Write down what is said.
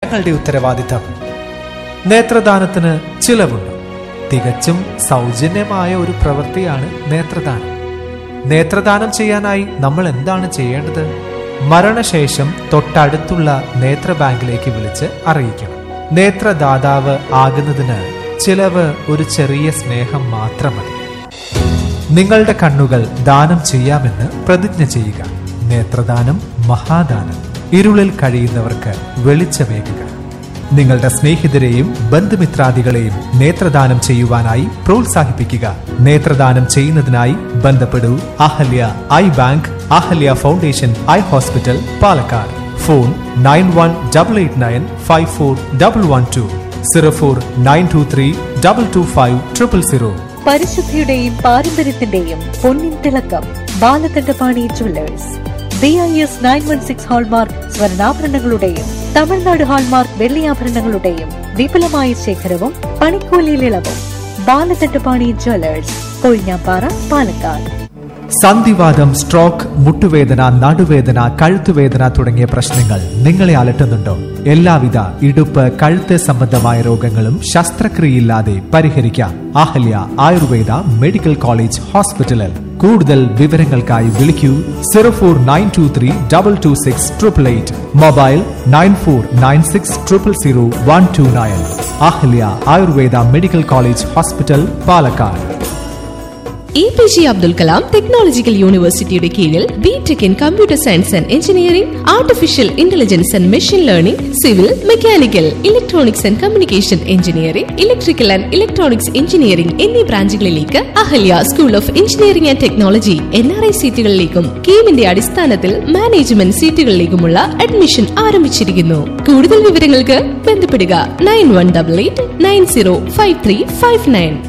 ഞങ്ങളുടെ ഉത്തരവാദിത്തം നേത്രദാനത്തിന് ചിലവുണ്ട് തികച്ചും സൗജന്യമായ ഒരു പ്രവൃത്തിയാണ് നേത്രദാനം നേത്രദാനം ചെയ്യാനായി നമ്മൾ എന്താണ് ചെയ്യേണ്ടത് മരണശേഷം തൊട്ടടുത്തുള്ള നേത്ര ബാങ്കിലേക്ക് വിളിച്ച് അറിയിക്കണം നേത്രദാതാവ് ആകുന്നതിന് ചിലവ് ഒരു ചെറിയ സ്നേഹം മാത്രം മതി നിങ്ങളുടെ കണ്ണുകൾ ദാനം ചെയ്യാമെന്ന് പ്രതിജ്ഞ ചെയ്യുക നേത്രദാനം മഹാദാനം ഇരുളിൽ കഴിയുന്നവർക്ക് വെളിച്ചമേകുക നിങ്ങളുടെ സ്നേഹിതരെയും ബന്ധുമിത്രാദികളെയും നേത്രദാനം ചെയ്യുവാനായി പ്രോത്സാഹിപ്പിക്കുക നേത്രദാനം ചെയ്യുന്നതിനായി ബന്ധപ്പെടൂ Ahalya eye bank Ahalya foundation eye hospital Palakkad phone nine one double eight nine five four double one two zero four nine two three double two five triple zero പരിശുദ്ധിയുടെയും പാരമ്പര്യത്തിന്റെയും പൊന്നിൻ തിളക്കം Balakandapani jewellers B I S nine one six hallmark സ്വർണ്ണാഭരണങ്ങളുടെയും Tamil Nadu hallmark വെള്ളിയാഭരണങ്ങളുടെയും വിപുലമായ ശേഖരവും പണിക്കൂലിയിൽ ഇളവും ബാലകണ്ഠപാണി ജുവല്ലേഴ്സ് കൊഴിഞ്ഞാപ്പാറ പാലക്കാട് സന്ധിവാദം സ്ട്രോക്ക് മുട്ടുവേദന നടുവേദന കഴുത്തുവേദന തുടങ്ങിയ പ്രശ്നങ്ങൾ നിങ്ങളെ അലട്ടുന്നുണ്ടോ എല്ലാവിധ ഇടുപ്പ് കഴുത്ത് സംബന്ധമായ രോഗങ്ങളും ശസ്ത്രക്രിയയില്ലാതെ പരിഹരിക്കാം അഹല്യ ആയുർവേദ മെഡിക്കൽ കോളേജ് ഹോസ്പിറ്റലിൽ കൂടുതൽ വിവരങ്ങൾക്കായി വിളിക്കൂ zero four nine two three double two six triple eight mobile nine four nine six triple zero one two nine Ahalya Ayurveda medical college hospital Palakkad A P J Abdul Kalam technological യൂണിവേഴ്സിറ്റിയുടെ കീഴിൽ B tech in computer science and engineering artificial intelligence and machine learning civil mechanical electronics and communication engineering electrical and electronics engineering എന്നീ ബ്രാഞ്ചുകളിലേക്ക് Ahalya school of engineering and technology N R I സീറ്റുകളിലേക്കും കീമിന്റെ അടിസ്ഥാനത്തിൽ management സീറ്റുകളിലേക്കുമുള്ള admission ആരംഭിച്ചിരിക്കുന്നു കൂടുതൽ വിവരങ്ങൾക്ക് ബന്ധപ്പെടുക nine one double eight nine zero five three five nine